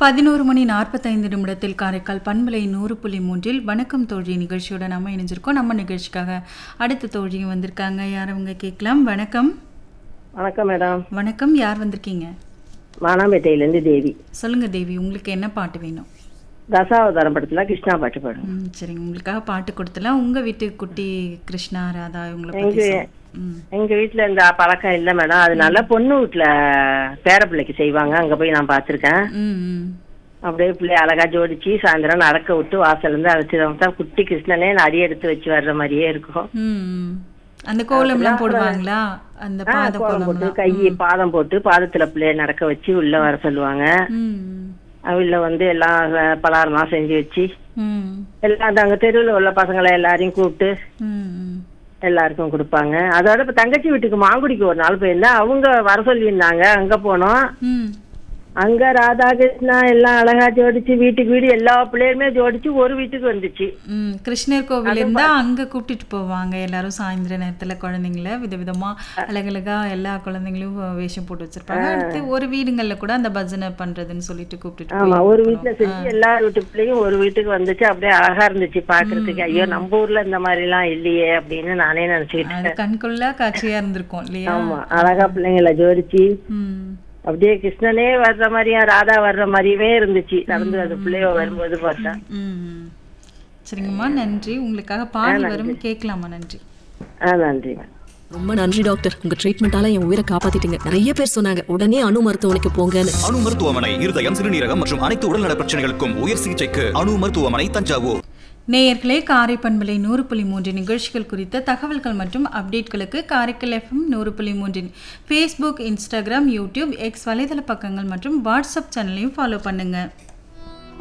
பதினோரு மணி நாற்பத்தைந்து நிமிடத்தில் காரைக்கால் பண்பலை நூறு புள்ளி மூன்றில் வணக்கம் தோழி நிகழ்ச்சியோட நம்ம இணைஞ்சிருக்கோம் நம்ம நிகழ்ச்சிக்காக அடுத்த தோழியும் வந்திருக்காங்க யார் அவங்க கேட்கலாம் வணக்கம் வணக்கம் மேடம் வணக்கம் யார் வந்திருக்கீங்க மானாம்பேட்டையிலேருந்து தேவி சொல்லுங்க தேவி உங்களுக்கு என்ன பாட்டு வேணும் தசாவதாரம் படத்துல கிருஷ்ணா பாட்டு பாடும் ம் சரிங்க உங்களுக்காக பாட்டு கொடுத்தலாம் உங்க வீட்டு குட்டி கிருஷ்ணா ராதா இவங்களை பத்தி எங்க- சொல்லு. ம் எங்க வீட்டுல இந்த பழக்கம் இல்ல மேடம் அதனால பொண்ணு வீட்டுல பேர பிள்ளைக்கு செய்வாங்க அங்க போய் நான் பார்த்திருக்கேன் ம் ம் அப்படியே பிள்ளை அழகா ஜோடிச்சு சாயந்தரம் நடக்க விட்டு வாசல்ல இருந்து அழைச்சி தான் குட்டி கிருஷ்ணனே அடி எடுத்து வச்சு வர்ற மாதிரியே இருக்கும் ம், ம். அந்த கோலம்லாம் போடுவாங்களா அந்த ஆ, பாத கோலம் போட்டு கோலம்லாம் கை பாதம் போட்டு பாதத்துல பிள்ளைய நடக்க வச்சு உள்ள வர சொல்லுவாங்க ம் ம். உள்ள வந்து எல்லாம் அஹ், பலகாரம்லாம் செஞ்சு வச்சு ம் எல்லாம் அந்த அங்க தெருவில் உள்ள பசங்களை எல்லாரையும் கூப்பிட்டு ம் ம் எல்லாருக்கும் கொடுப்பாங்க அதோட இப்ப தங்கச்சி வீட்டுக்கு மாங்குடிக்கு ஒரு நாள் போயிருந்தேன் அவங்க வர சொல்லியிருந்தாங்க அங்க போனோம் ம் அங்க ராதாகிருஷ்ணா எல்லாம் அழகா ஜோடிச்சு வீட்டுக்கு வீடு எல்லா பிள்ளையுமே ஜோடிச்சு ஒரு வீட்டுக்கு வந்துச்சு ம் கிருஷ்ணர் கோவில் இருந்தா அங்க கூட்டிட்டு போவாங்க எல்லாரும் சாயந்தர நேரத்துல குழந்தைங்கள விதவிதமா அழகழகா எல்லா குழந்தைங்களும் வேஷம் போட்டு வச்சிருப்பாங்க அடுத்து ஒரு வீடுங்கள்ல கூட அந்த பஜனை பண்றதுன்னு சொல்லிட்டு கூப்பிட்டுட்டு ஆமா போய் ஒரு வீட்டுல செஞ்சு எல்லா வீட்டு பிள்ளையும் ஒரு வீட்டுக்கு வந்துச்சு அப்படியே அழகா இருந்துச்சு பாக்குறதுக்கு ஐயோ நம்ம ஊர்ல இந்த மாதிரி எல்லாம் இல்லையே அப்படின்னு நானே நினைச்சுக்கிட்டேன் அது கண்கொள்ளா காட்சியா இருந்திருக்கும் இல்லையா ஆமா அழகா பிள்ளைங்களை ஜோடிச்சு ம் அப்படியே கிருஷ்ணனே வர்ற மாதிரியா ராதா வர்ற மாதிரியே இருந்துச்சு நடந்து அந்த பிள்ளைய வரும்போது பார்த்தா ம் ம். சரிங்கம்மா நன்றி உங்களுக்காக பாடி வரும் கேட்கலாமா நன்றி ஆ நன்றி ரொம்ப நன்றி டாக்டர் உங்க ட்ரீட்மெண்டால என் உயிரை காப்பாத்திட்டீங்க நிறைய பேர் சொன்னாங்க உடனே அணு மருத்துவமனைக்கு போங்கன்னு அணு மருத்துவமனை இருதயம் சிறுநீரகம் மற்றும் அனைத்து உடல்நல பிரச்சனைகளுக்கும் உயர் சிகிச்சைக்கு அணு மருத்துவமனை தஞ்சாவூர் நேயர்களே காரை பண்பலை நூறு புள்ளி மூன்று நிகழ்ச்சிகள் குறித்த தகவல்கள் மற்றும் அப்டேட்களுக்கு காரைக்கல் எஃப்எம் நூறு புள்ளி மூன்றின் ஃபேஸ்புக் இன்ஸ்டாகிராம் யூடியூப் எக்ஸ் வலைதள பக்கங்கள் மற்றும் வாட்ஸ்அப் சேனலையும் ஃபாலோ பண்ணுங்க